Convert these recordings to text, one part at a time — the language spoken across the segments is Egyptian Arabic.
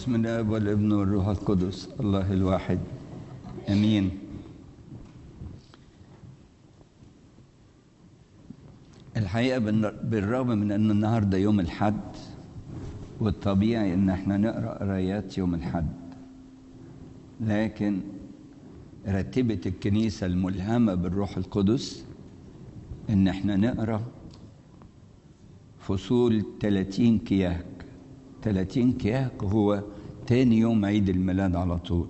بسم الاب والابن والروح القدس الله الواحد امين الحقيقه بالن- بالرغم من ان النهارده يوم الحد والطبيعي ان احنا نقرا قرايات يوم الحد لكن رتبت الكنيسه الملهمه بالروح القدس ان احنا نقرا فصول 30 كياك 30 كياك هو تاني يوم عيد الميلاد على طول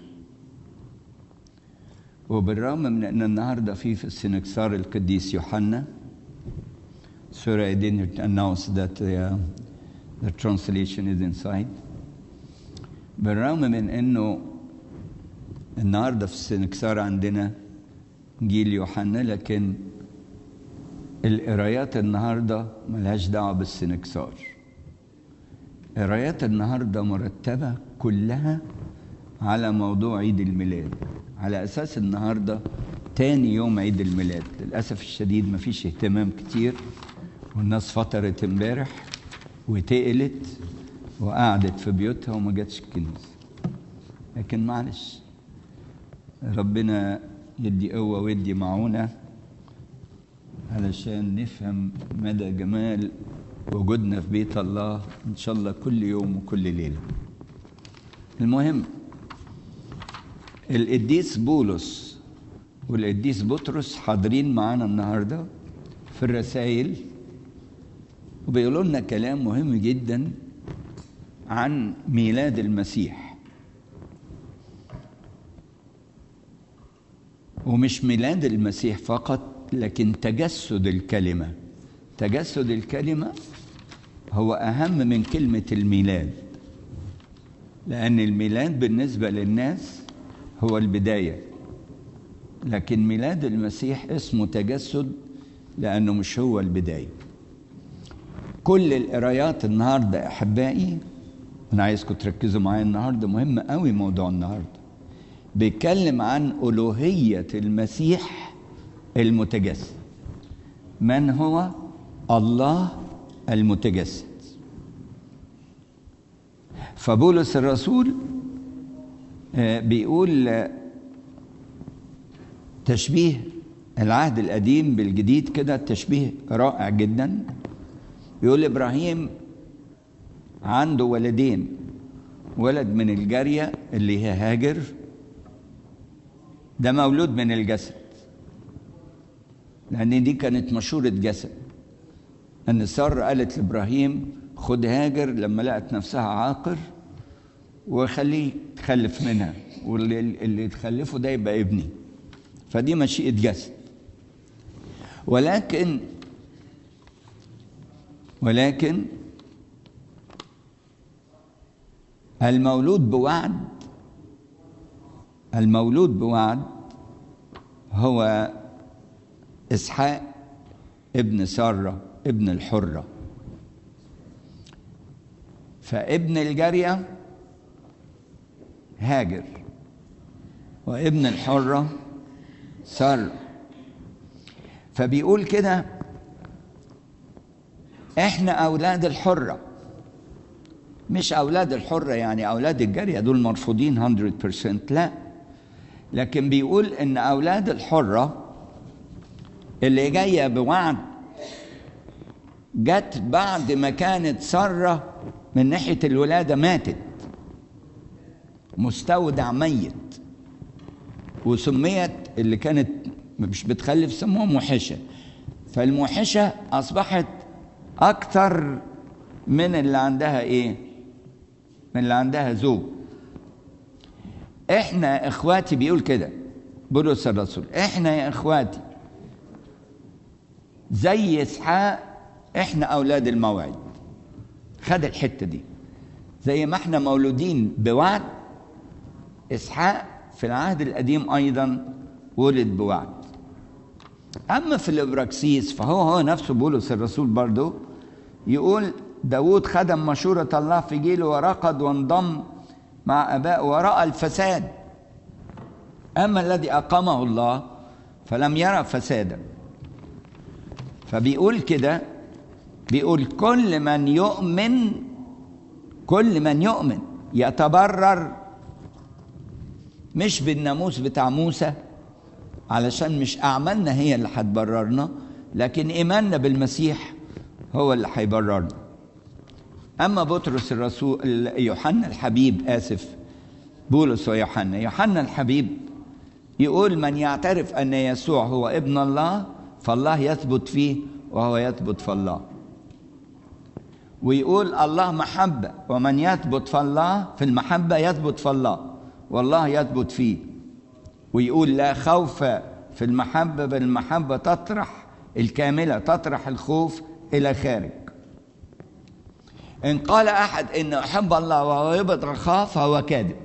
وبالرغم من ان النهارده في في السنكسار القديس يوحنا Sorry, I didn't announce that uh, the translation is inside. بالرغم من انه النهارده في السنكسار عندنا جيل يوحنا لكن القرايات النهارده ملهاش دعوه بالسنكسار. قرايات النهارده مرتبه كلها على موضوع عيد الميلاد على اساس النهارده تاني يوم عيد الميلاد للاسف الشديد مفيش اهتمام كتير والناس فطرت امبارح وتقلت وقعدت في بيوتها وما جاتش الكنيسه لكن معلش ربنا يدي قوه ويدي معونه علشان نفهم مدى جمال وجودنا في بيت الله ان شاء الله كل يوم وكل ليله المهم القديس بولس والقديس بطرس حاضرين معانا النهارده في الرسائل وبيقولوا لنا كلام مهم جدا عن ميلاد المسيح ومش ميلاد المسيح فقط لكن تجسد الكلمة تجسد الكلمة هو أهم من كلمة الميلاد لأن الميلاد بالنسبة للناس هو البداية لكن ميلاد المسيح اسمه تجسد لأنه مش هو البداية كل القرايات النهاردة أحبائي أنا عايزكم تركزوا معايا النهاردة مهم قوي موضوع النهاردة بيتكلم عن ألوهية المسيح المتجسد من هو الله المتجسد فبولس الرسول آه، بيقول آه، تشبيه العهد القديم بالجديد كده تشبيه رائع جدا بيقول ابراهيم عنده ولدين ولد من الجاريه اللي هي هاجر ده مولود من الجسد لان دي كانت مشوره جسد ان ساره قالت لابراهيم خد هاجر لما لقت نفسها عاقر وخليه تخلف منها واللي اللي تخلفه ده يبقى ابني فدي مشيئه جسد ولكن ولكن المولود بوعد المولود بوعد هو اسحاق ابن ساره ابن الحره فابن الجاريه هاجر وابن الحره ساره فبيقول كده احنا اولاد الحره مش اولاد الحره يعني اولاد الجاريه دول مرفوضين 100% لا لكن بيقول ان اولاد الحره اللي جايه بوعد جت بعد ما كانت ساره من ناحيه الولاده ماتت مستودع ميت وسميت اللي كانت مش بتخلف سموها موحشه فالموحشه اصبحت اكثر من اللي عندها ايه من اللي عندها زوج احنا يا اخواتي بيقول كده بولس الرسول احنا يا اخواتي زي اسحاق احنا اولاد الموعد خد الحته دي زي ما احنا مولودين بوعد اسحاق في العهد القديم ايضا ولد بوعد اما في الابراكسيس فهو هو نفسه بولس الرسول برضه يقول داود خدم مشورة الله في جيله ورقد وانضم مع أبائه ورأى الفساد أما الذي أقامه الله فلم يرى فسادا فبيقول كده بيقول كل من يؤمن كل من يؤمن يتبرر مش بالناموس بتاع موسى علشان مش أعمالنا هي اللي هتبررنا لكن إيماننا بالمسيح هو اللي هيبررنا أما بطرس الرسول يوحنا الحبيب آسف بولس ويوحنا يوحنا الحبيب يقول من يعترف أن يسوع هو ابن الله فالله يثبت فيه وهو يثبت في الله ويقول الله محبة ومن يثبت في الله في المحبة يثبت في الله والله يثبت فيه ويقول لا خوف في المحبة بل المحبة تطرح الكاملة تطرح الخوف إلى خارج إن قال أحد إن أحب الله وهو يبغض أخاه فهو كاذب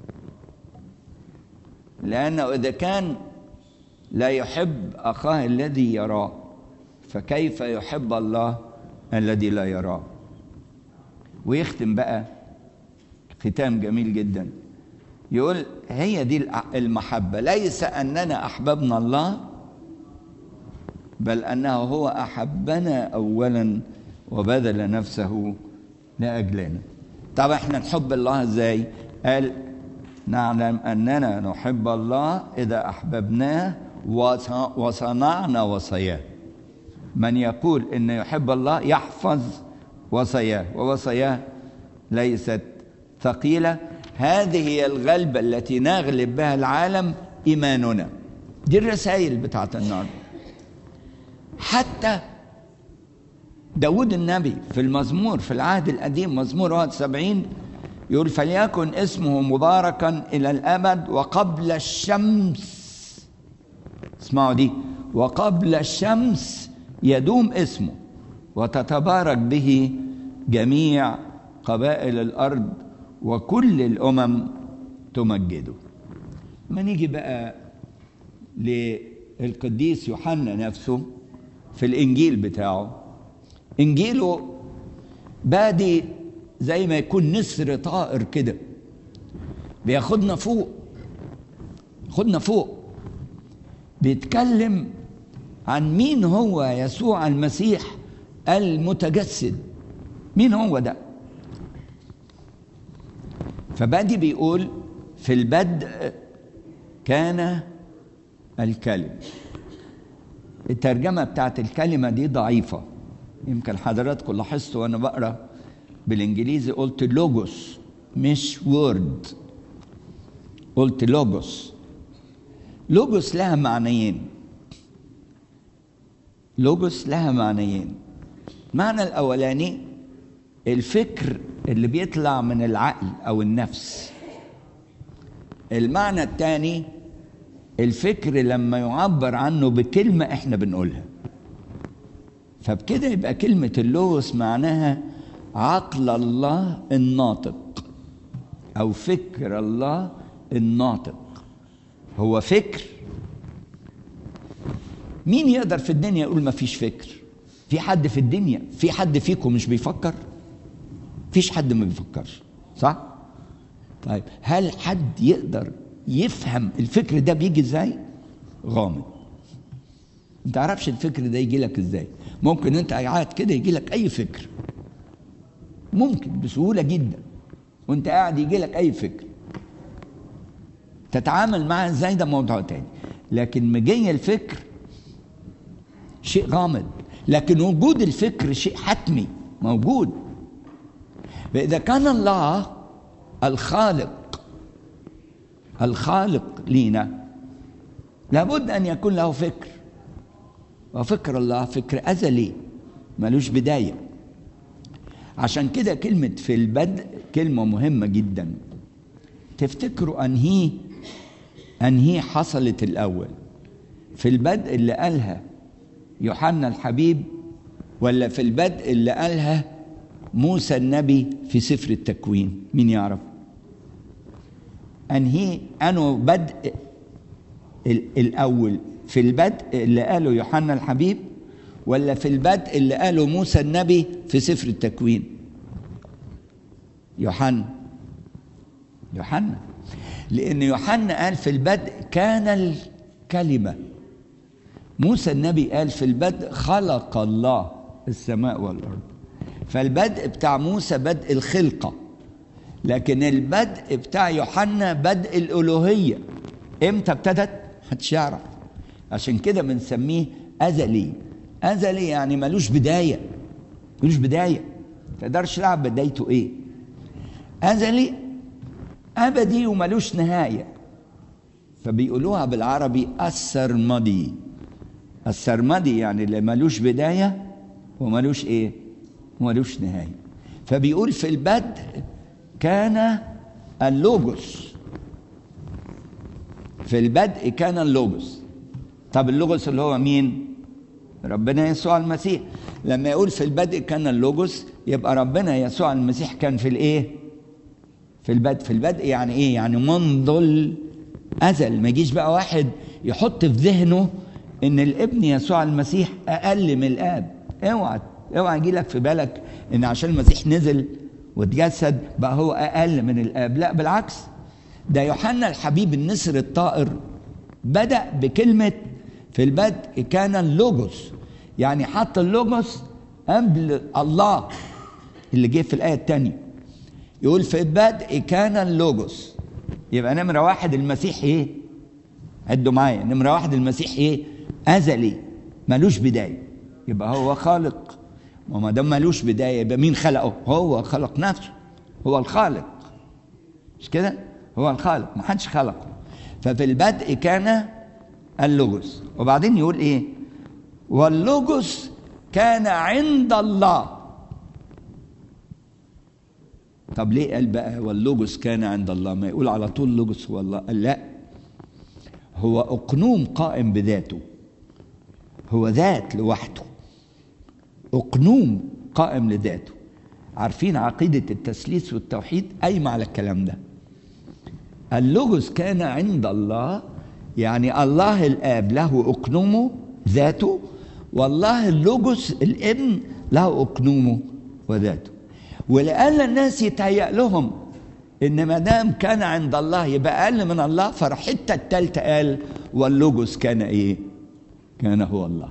لأنه إذا كان لا يحب أخاه الذي يراه فكيف يحب الله الذي لا يراه ويختم بقى ختام جميل جدا يقول هي دي المحبة ليس أننا أحببنا الله بل أنه هو أحبنا أولا وبذل نفسه لأجلنا طب احنا نحب الله ازاي قال نعلم أننا نحب الله إذا أحببناه وصنعنا وصاياه من يقول إن يحب الله يحفظ وصاياه ووصاياه ليست ثقيلة هذه هي الغلبة التي نغلب بها العالم إيماننا دي الرسائل بتاعت النهارده حتى داود النبي في المزمور في العهد القديم مزمور 71 يقول فليكن اسمه مباركا إلى الأبد وقبل الشمس اسمعوا دي وقبل الشمس يدوم اسمه وتتبارك به جميع قبائل الأرض وكل الأمم تمجده ما نيجي بقى للقديس يوحنا نفسه في الإنجيل بتاعه إنجيله بادي زي ما يكون نسر طائر كده بياخدنا فوق خدنا فوق بيتكلم عن مين هو يسوع المسيح المتجسد مين هو ده فبادي بيقول في البدء كان الكلم الترجمة بتاعت الكلمة دي ضعيفة يمكن حضراتكم لاحظتوا وانا بقرا بالانجليزي قلت لوجوس مش وورد قلت لوجوس لوجوس لها معنيين لوجوس لها معنيين المعنى الاولاني الفكر اللي بيطلع من العقل او النفس المعنى الثاني الفكر لما يعبر عنه بكلمه احنا بنقولها فبكده يبقى كلمة اللوس معناها عقل الله الناطق أو فكر الله الناطق هو فكر مين يقدر في الدنيا يقول ما فيش فكر في حد في الدنيا في حد فيكم مش بيفكر فيش حد ما بيفكرش صح طيب هل حد يقدر يفهم الفكر ده بيجي ازاي غامض ما تعرفش الفكر ده يجي لك ازاي ممكن انت قاعد كده يجي لك اي فكر ممكن بسهوله جدا وانت قاعد يجي لك اي فكر تتعامل معاه ازاي ده موضوع تاني لكن مجي الفكر شيء غامض لكن وجود الفكر شيء حتمي موجود فاذا كان الله الخالق الخالق لينا لابد ان يكون له فكر وفكر الله فكر أزلي ملوش بداية عشان كده كلمة في البدء كلمة مهمة جدا تفتكروا أنهي أنهي حصلت الأول في البدء اللي قالها يوحنا الحبيب ولا في البدء اللي قالها موسى النبي في سفر التكوين مين يعرف أنهي أنه بدء الأول في البدء اللي قاله يوحنا الحبيب ولا في البدء اللي قاله موسى النبي في سفر التكوين يوحنا يوحنا لأن يوحنا قال في البدء كان الكلمة موسى النبي قال في البدء خلق الله السماء والأرض فالبدء بتاع موسى بدء الخلقة لكن البدء بتاع يوحنا بدء الالوهيه امتى ابتدت محدش يعرف عشان كده بنسميه ازلي ازلي يعني ملوش بدايه ملوش بدايه تقدرش تعرف بدايته ايه ازلي ابدي وملوش نهايه فبيقولوها بالعربي السرمدي السرمدي يعني اللي ملوش بدايه وملوش ايه وملوش نهايه فبيقول في البدء كان اللوجوس في البدء كان اللوجوس طب اللوجوس اللي هو مين ربنا يسوع المسيح لما يقول في البدء كان اللوجوس يبقى ربنا يسوع المسيح كان في الايه في البدء في البدء يعني ايه يعني منذ الازل ما يجيش بقى واحد يحط في ذهنه ان الابن يسوع المسيح اقل من الاب اوعى اوعى يجي لك في بالك ان عشان المسيح نزل واتجسد بقى هو اقل من الاب لا بالعكس ده يوحنا الحبيب النسر الطائر بدا بكلمه في البدء كان اللوجوس يعني حط اللوجوس قبل الله اللي جه في الايه الثانيه يقول في البدء كان اللوجوس يبقى نمره واحد المسيح ايه عدوا معايا نمره واحد المسيح ايه ازلي ملوش بدايه يبقى هو خالق وما دام ملوش بدايه يبقى مين خلقه هو خلق نفسه هو الخالق مش كده هو الخالق ما حدش خلقه ففي البدء كان اللوجوس وبعدين يقول ايه واللوجوس كان عند الله طب ليه قال بقى واللوجوس كان عند الله ما يقول على طول لوجوس هو الله قال لا هو اقنوم قائم بذاته هو ذات لوحده اقنوم قائم لذاته عارفين عقيدة التثليث والتوحيد قايمة على الكلام ده اللوجوس كان عند الله يعني الله الآب له أقنومه ذاته والله اللوجوس الابن له أقنومه وذاته ولأن الناس يتهيأ لهم إن ما دام كان عند الله يبقى أقل من الله فراح الحتة التالتة قال واللوجوس كان إيه؟ كان هو الله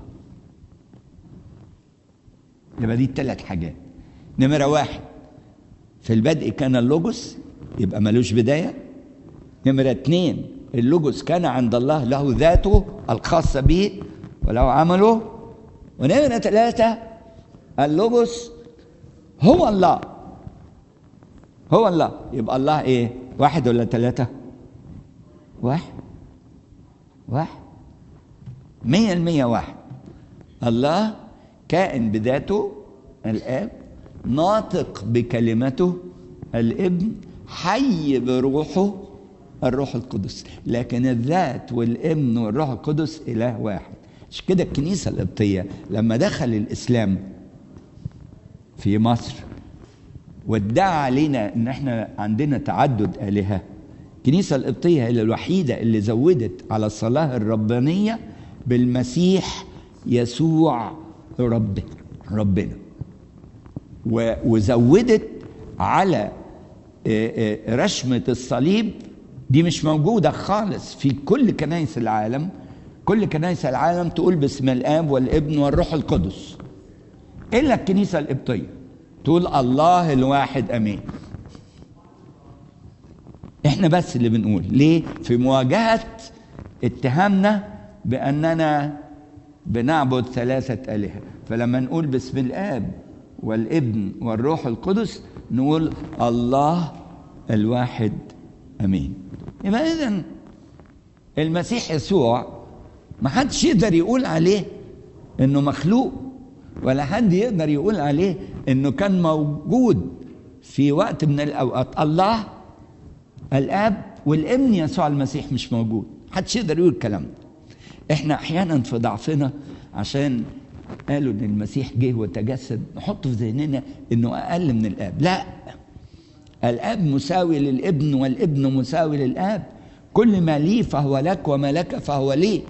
يبقى دي الثلاث حاجات نمرة واحد في البدء كان اللوجوس يبقى ملوش بداية نمرة اتنين اللوجوس كان عند الله له ذاته الخاصة به وله عمله ونمرة ثلاثة اللوجوس هو الله هو الله يبقى الله ايه واحد ولا ثلاثة واحد واحد مية المية واحد الله كائن بذاته الآب ناطق بكلمته الابن حي بروحه الروح القدس لكن الذات والابن والروح القدس إله واحد مش كده الكنيسة القبطية لما دخل الإسلام في مصر وادعى علينا ان احنا عندنا تعدد آلهة الكنيسة القبطية هي الوحيدة اللي زودت على الصلاة الربانية بالمسيح يسوع رب ربنا وزودت على رشمة الصليب دي مش موجودة خالص في كل كنائس العالم كل كنائس العالم تقول باسم الآب والابن والروح القدس إلا الكنيسة القبطية تقول الله الواحد أمين احنا بس اللي بنقول ليه في مواجهة اتهامنا بأننا بنعبد ثلاثة آلهة فلما نقول باسم الآب والابن والروح القدس نقول الله الواحد امين يبقى اذا المسيح يسوع ما حدش يقدر يقول عليه انه مخلوق ولا حد يقدر يقول عليه انه كان موجود في وقت من الاوقات الله الاب والابن يسوع المسيح مش موجود حدش يقدر يقول الكلام ده احنا احيانا في ضعفنا عشان قالوا ان المسيح جه وتجسد نحط في ذهننا انه اقل من الاب لا الاب مساوي للابن والابن مساوي للاب كل ما لي فهو لك وما لك فهو لي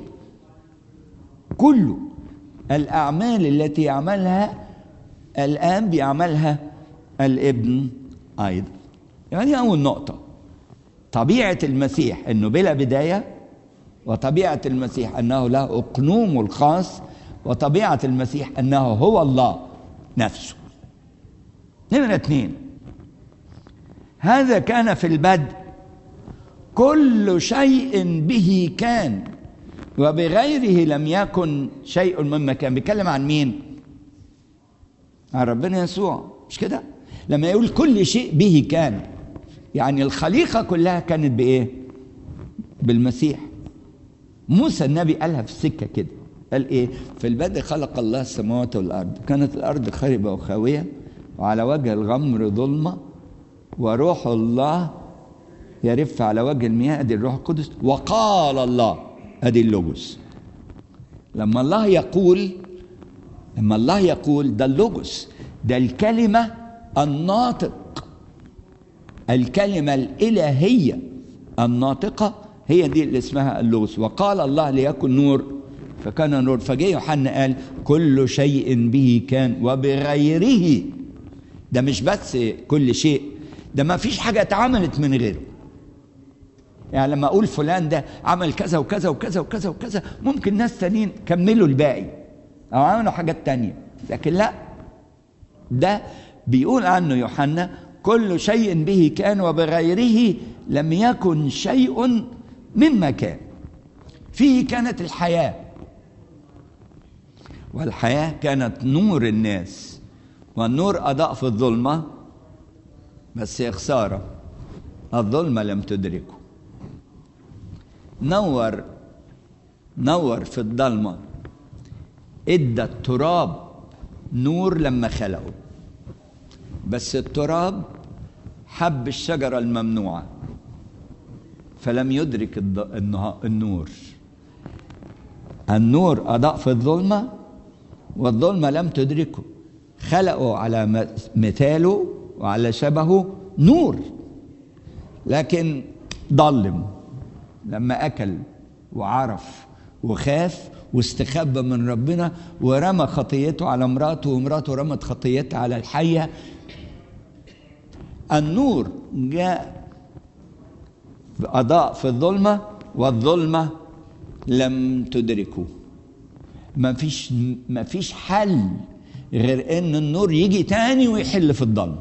كل الاعمال التي يعملها الاب يعملها الابن ايضا يعني دي اول نقطه طبيعه المسيح انه بلا بدايه وطبيعه المسيح انه له اقنومه الخاص وطبيعة المسيح أنه هو الله نفسه نمرة اثنين هذا كان في البدء كل شيء به كان وبغيره لم يكن شيء مما كان بيتكلم عن مين عن ربنا يسوع مش كده لما يقول كل شيء به كان يعني الخليقه كلها كانت بايه بالمسيح موسى النبي قالها في السكه كده قال ايه في البدء خلق الله السماوات والارض كانت الارض خربه وخاويه وعلى وجه الغمر ظلمه وروح الله يرف على وجه المياه ادي الروح القدس وقال الله ادي اللوجوس لما الله يقول لما الله يقول ده اللوجوس ده الكلمه الناطق الكلمه الالهيه الناطقه هي دي اللي اسمها اللوجوس وقال الله ليكن نور فكان نور فجاء يوحنا قال كل شيء به كان وبغيره ده مش بس كل شيء ده ما فيش حاجه اتعملت من غيره يعني لما اقول فلان ده عمل كذا وكذا وكذا وكذا وكذا ممكن ناس تانيين كملوا الباقي او عملوا حاجات تانية لكن لا ده بيقول عنه يوحنا كل شيء به كان وبغيره لم يكن شيء مما كان فيه كانت الحياه والحياه كانت نور الناس والنور اضاء في الظلمه بس يا خساره الظلمه لم تدركه نور نور في الضلمه ادى التراب نور لما خلقه بس التراب حب الشجره الممنوعه فلم يدرك النور النور اضاء في الظلمه والظلمه لم تدركه خلقه على مثاله وعلى شبهه نور لكن ضلم لما اكل وعرف وخاف واستخبى من ربنا ورمى خطيته على مراته ومراته رمت خطيتها على الحيه النور جاء أضاء في الظلمة والظلمة لم تدركه ما فيش ما فيش حل غير ان النور يجي تاني ويحل في الظلمة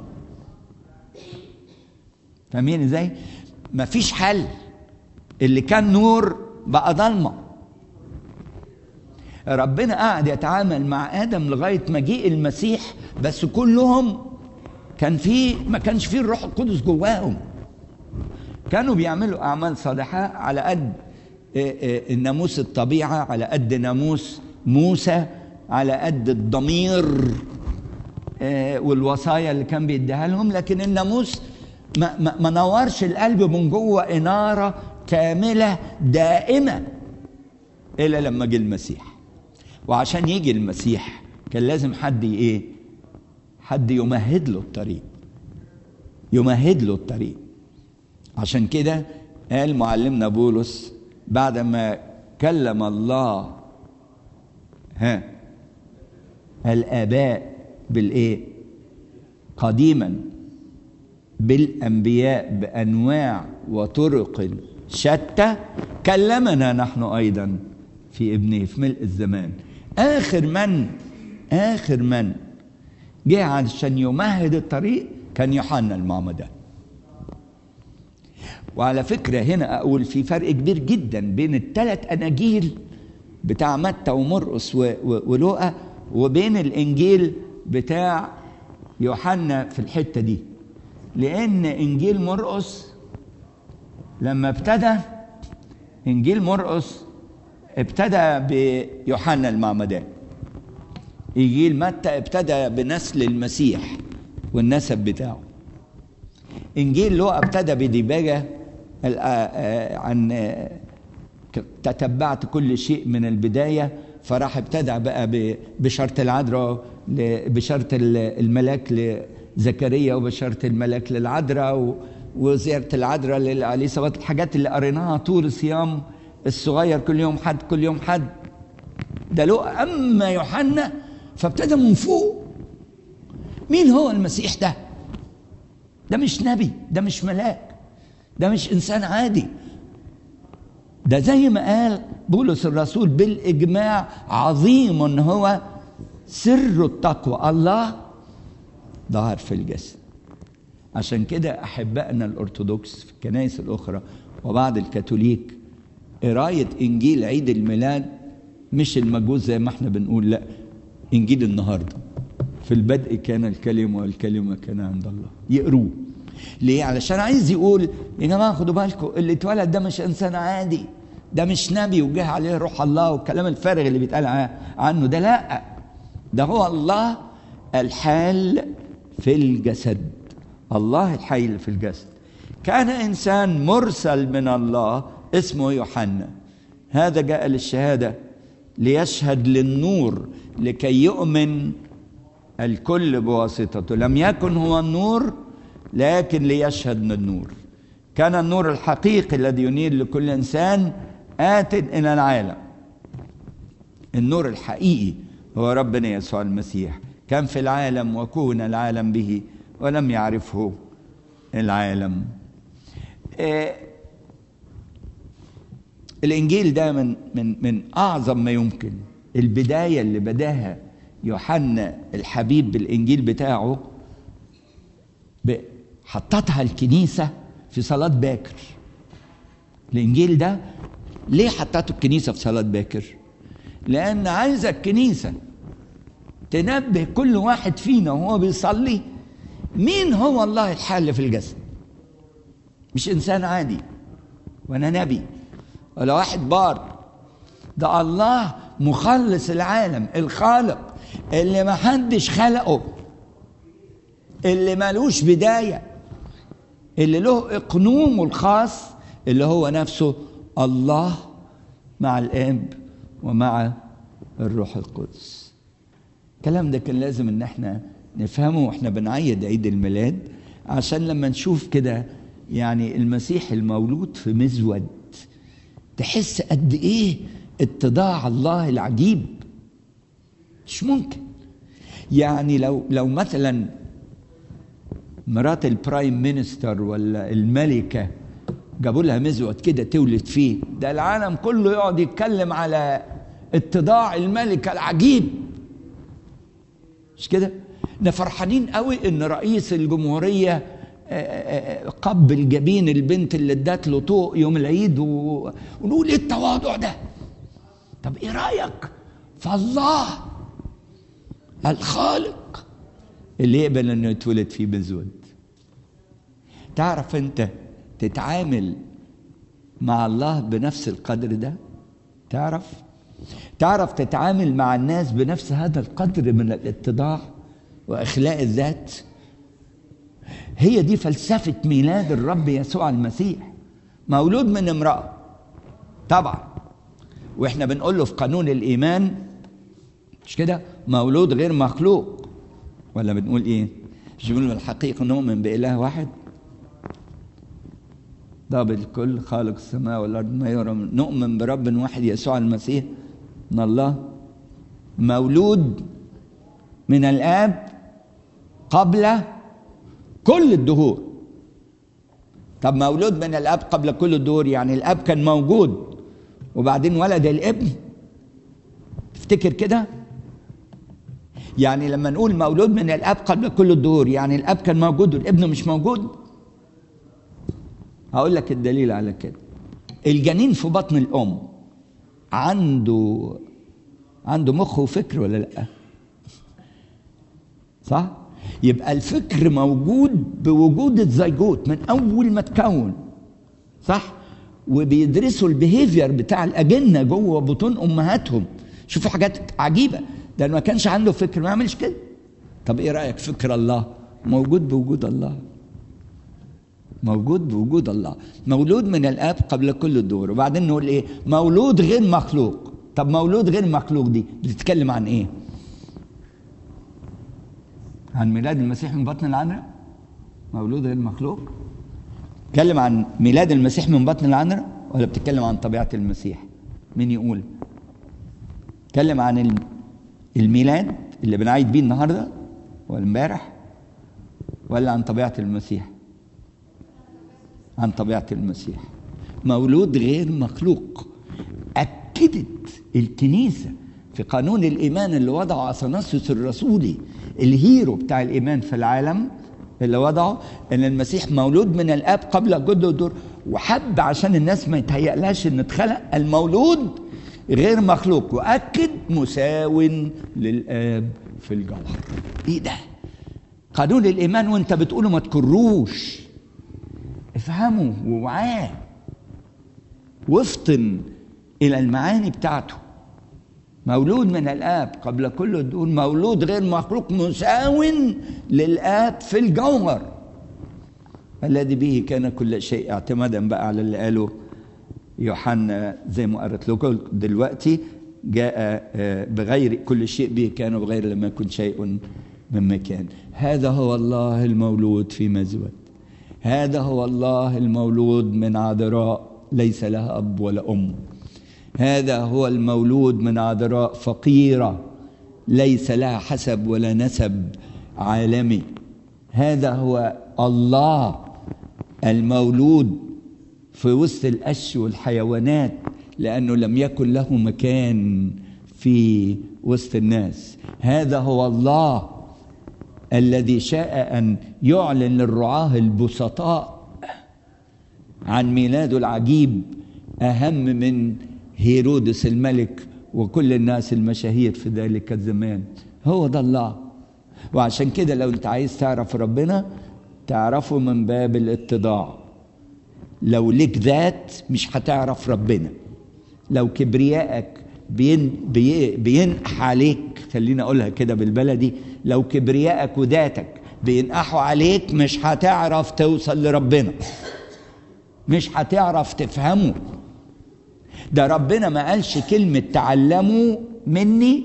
فاهمين ازاي؟ ما فيش حل اللي كان نور بقى ضلمة ربنا قاعد يتعامل مع ادم لغايه مجيء المسيح بس كلهم كان في ما كانش فيه الروح القدس جواهم كانوا بيعملوا اعمال صالحه على قد الناموس الطبيعه على قد ناموس موسى على قد الضمير والوصايا اللي كان بيديها لهم لكن الناموس ما, ما, ما نورش القلب من جوه اناره كامله دائمه الا لما جه المسيح وعشان يجي المسيح كان لازم حد ايه حد يمهد له الطريق يمهد له الطريق عشان كده قال معلمنا بولس بعد ما كلم الله ها الآباء بالإيه؟ قديما بالأنبياء بأنواع وطرق شتى كلمنا نحن أيضا في ابنه في ملء الزمان آخر من آخر من جه عشان يمهد الطريق كان يوحنا المعمدان وعلى فكرة هنا أقول في فرق كبير جدا بين الثلاث أناجيل بتاع متى ومرقس ولوقا وبين الإنجيل بتاع يوحنا في الحتة دي لأن إنجيل مرقس لما ابتدى إنجيل مرقس ابتدى بيوحنا المعمدان إنجيل متى ابتدى بنسل المسيح والنسب بتاعه إنجيل لوقا ابتدى بديباجة عن تتبعت كل شيء من البداية فراح ابتدع بقى بشرط العذراء بشرط الملاك لزكريا وبشرط الملاك للعذراء وزيارة العذراء لإليصابات الحاجات اللي قريناها طول الصيام الصغير كل يوم حد كل يوم حد ده لقى أما يوحنا فابتدى من فوق مين هو المسيح ده ده مش نبي ده مش ملاك ده مش إنسان عادي ده زي ما قال بولس الرسول بالإجماع عظيم هو سر التقوى الله ظهر في الجسد عشان كده احبائنا الارثوذكس في الكنائس الاخرى وبعض الكاثوليك قرايه انجيل عيد الميلاد مش المجوز زي ما احنا بنقول لا انجيل النهارده في البدء كان الكلمه والكلمه كان عند الله يقروه ليه علشان عايز يقول يا جماعه خدوا بالكم اللي اتولد ده مش انسان عادي ده مش نبي وجه عليه روح الله والكلام الفارغ اللي بيتقال عنه ده لا ده هو الله الحال في الجسد الله الحي اللي في الجسد كان انسان مرسل من الله اسمه يوحنا هذا جاء للشهاده ليشهد للنور لكي يؤمن الكل بواسطته لم يكن هو النور لكن ليشهد للنور كان النور الحقيقي الذي ينير لكل انسان ات الى العالم النور الحقيقي هو ربنا يسوع المسيح كان في العالم وكون العالم به ولم يعرفه العالم إيه الانجيل ده من من من اعظم ما يمكن البدايه اللي بداها يوحنا الحبيب بالانجيل بتاعه حطتها الكنيسه في صلاه باكر الانجيل ده ليه حطته الكنيسه في صلاه باكر لان عايزه الكنيسه تنبه كل واحد فينا وهو بيصلي مين هو الله الحال في الجسد مش انسان عادي وانا نبي ولا واحد بار ده الله مخلص العالم الخالق اللي ما حدش خلقه اللي ملوش بداية اللي له إقنومه الخاص اللي هو نفسه الله مع الآب ومع الروح القدس الكلام ده كان لازم ان احنا نفهمه واحنا بنعيد عيد الميلاد عشان لما نشوف كده يعني المسيح المولود في مزود تحس قد ايه اتضاع الله العجيب مش ممكن يعني لو لو مثلا مرات البرايم مينستر ولا الملكه جابوا لها مزود كده تولد فيه ده العالم كله يقعد يتكلم على اتضاع الملكه العجيب مش كده احنا فرحانين قوي ان رئيس الجمهوريه قبل جبين البنت اللي ادت له طوق يوم العيد و... ونقول ايه التواضع ده طب ايه رايك فالله الخالق اللي يقبل انه يتولد فيه بزود تعرف انت تتعامل مع الله بنفس القدر ده تعرف تعرف تتعامل مع الناس بنفس هذا القدر من الاتضاع واخلاء الذات هي دي فلسفه ميلاد الرب يسوع المسيح مولود من امراه طبعا واحنا بنقول له في قانون الايمان مش كده مولود غير مخلوق ولا بنقول ايه مش بنقول الحقيقه نؤمن باله واحد ضابط الكل خالق السماء والارض ما يرى نؤمن برب واحد يسوع المسيح من الله مولود من الاب قبل كل الدهور طب مولود من الاب قبل كل الدهور يعني الاب كان موجود وبعدين ولد الابن تفتكر كده يعني لما نقول مولود من الاب قبل كل الدهور يعني الاب كان موجود والابن مش موجود هقول لك الدليل على كده الجنين في بطن الام عنده عنده مخ وفكر ولا لا صح يبقى الفكر موجود بوجود الزيجوت من اول ما تكون صح وبيدرسوا البيهيفير بتاع الاجنه جوه بطون امهاتهم شوفوا حاجات عجيبه ده ما كانش عنده فكر ما يعملش كده طب ايه رايك فكر الله موجود بوجود الله موجود بوجود الله مولود من الاب قبل كل الدور وبعدين نقول ايه مولود غير مخلوق طب مولود غير مخلوق دي بتتكلم عن ايه عن ميلاد المسيح من بطن العنرة مولود غير مخلوق بتتكلم عن ميلاد المسيح من بطن العنرة ولا بتتكلم عن طبيعة المسيح مين يقول بتتكلم عن الميلاد اللي بنعيد بيه النهارده ولا امبارح ولا عن طبيعة المسيح عن طبيعة المسيح مولود غير مخلوق أكدت الكنيسة في قانون الإيمان اللي وضعه أثناسيوس الرسولي الهيرو بتاع الإيمان في العالم اللي وضعه ان المسيح مولود من الاب قبل جد الدور وحب عشان الناس ما يتهيألهاش ان اتخلق المولود غير مخلوق واكد مساو للاب في الجوهر ايه ده قانون الايمان وانت بتقوله ما تكروش افهمه ووعاه وافطن الى المعاني بتاعته مولود من الاب قبل كل الدول مولود غير مخلوق مساو للاب في الجوهر الذي به كان كل شيء اعتمادا بقى على اللي قاله يوحنا زي ما قرأت لكم دلوقتي جاء بغير كل شيء به كان وبغير لم يكن شيء مما كان هذا هو الله المولود في مزود هذا هو الله المولود من عذراء ليس لها اب ولا ام هذا هو المولود من عذراء فقيره ليس لها حسب ولا نسب عالمي هذا هو الله المولود في وسط القش والحيوانات لانه لم يكن له مكان في وسط الناس هذا هو الله الذي شاء ان يعلن للرعاه البسطاء عن ميلاده العجيب اهم من هيرودس الملك وكل الناس المشاهير في ذلك الزمان هو ده الله وعشان كده لو انت عايز تعرف ربنا تعرفه من باب الاتضاع لو ليك ذات مش هتعرف ربنا لو كبريائك بين بي بينقح عليك خليني اقولها كده بالبلدي لو كبريائك وذاتك بينقحوا عليك مش هتعرف توصل لربنا مش هتعرف تفهمه ده ربنا ما قالش كلمة تعلموا مني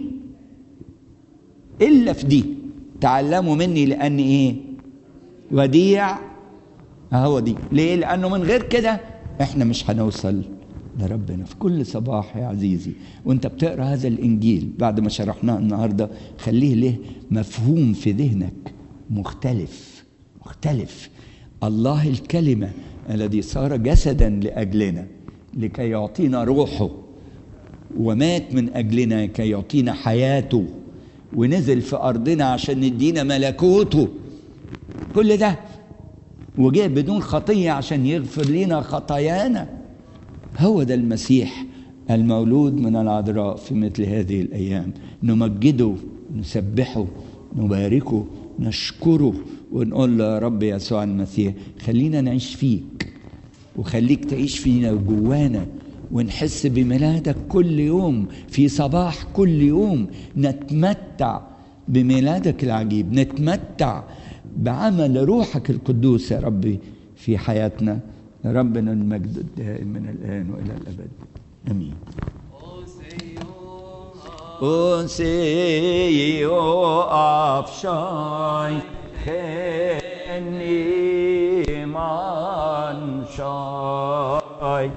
إلا في دي تعلموا مني لأن إيه وديع هو دي ليه لأنه من غير كده إحنا مش هنوصل لربنا في كل صباح يا عزيزي وانت بتقرا هذا الانجيل بعد ما شرحناه النهارده خليه له مفهوم في ذهنك مختلف مختلف الله الكلمه الذي صار جسدا لاجلنا لكي يعطينا روحه ومات من اجلنا كي يعطينا حياته ونزل في ارضنا عشان يدينا ملكوته كل ده وجاء بدون خطيه عشان يغفر لنا خطايانا هو ده المسيح المولود من العذراء في مثل هذه الايام نمجده نسبحه نباركه نشكره ونقول له يا رب يسوع المسيح خلينا نعيش فيك وخليك تعيش فينا جوانا ونحس بميلادك كل يوم في صباح كل يوم نتمتع بميلادك العجيب نتمتع بعمل روحك القدوس يا ربي في حياتنا ربنا المجد الدائم من الآن وإلى الأبد آمين أنسي أفشاي خني من شاي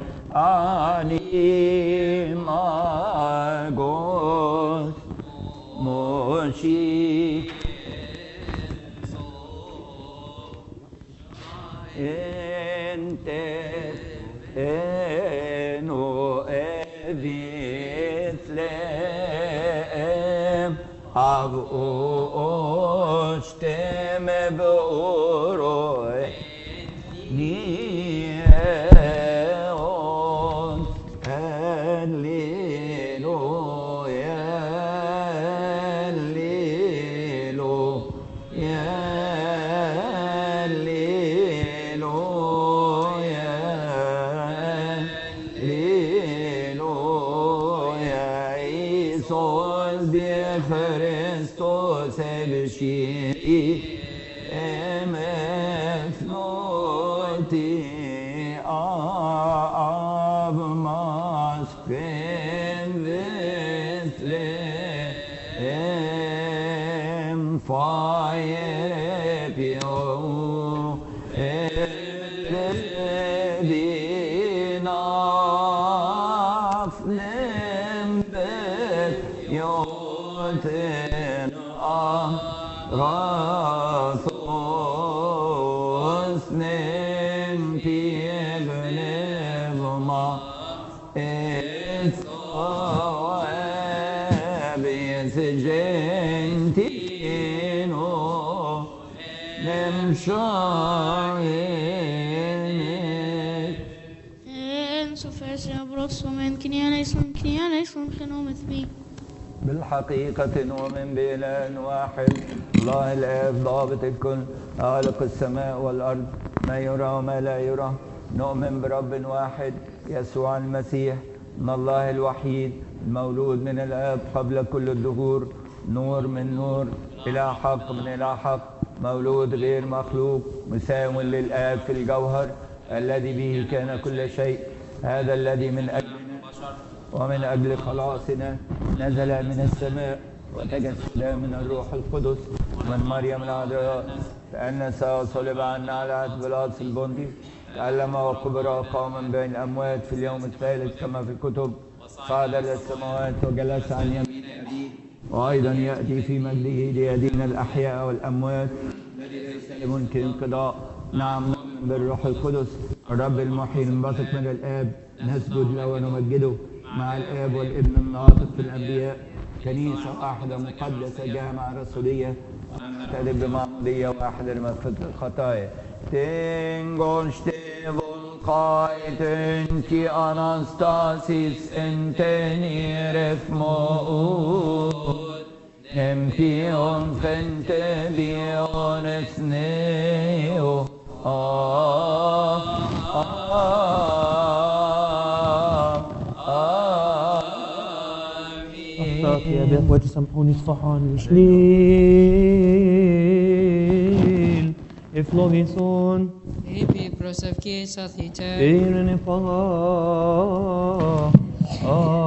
أني ما قوس مشي انت انو اذيثلم اغوشتم بأروي نيون هللويا Χριστός ελσί εμεθνώτη av μας πένδες εμ φάιε πιό Afnem bet yoten rathos nem pievnevma et soabis gentino nem Schein. En så förs jag brott som en knäleison, knäleison genomet vi. بالحقيقة نؤمن بإله واحد الله الآب ضابط الكل خالق السماء والأرض ما يرى وما لا يرى نؤمن برب واحد يسوع المسيح من الله الوحيد المولود من الآب قبل كل الدهور نور من نور إلى حق من إلى حق مولود غير مخلوق مساو للآب في الجوهر الذي به كان كل شيء هذا الذي من أجلنا ومن أجل خلاصنا نزل من السماء وتجسد من الروح القدس من مريم العذراء فأن صلب عنا على عهد بيلاطس البندي تعلم وكبر وقام من بين الأموات في اليوم الثالث كما في الكتب صعد إلى السماوات وجلس عن يمين أبيه وأيضا يأتي في مجده ليدين الأحياء والأموات الذي ليس لممكن انقضاء نعم نؤمن بالروح القدس الرب المحيي المنبثق من الآب نسجد له ونمجده مع الآب والابن الناطق في الأنبياء كنيسة واحدة مقدسة جامعة رسولية ونعترف بمعمودية واحدة لمغفرة الخطايا تنجوشت volkait ki anastasis enteniref mout empion fente biones neo ah ah أخطأت يا بإخوة سامحوني اصفحوني شليل إفلوغيسون Επί προσευχής αθήτε, إيرن فها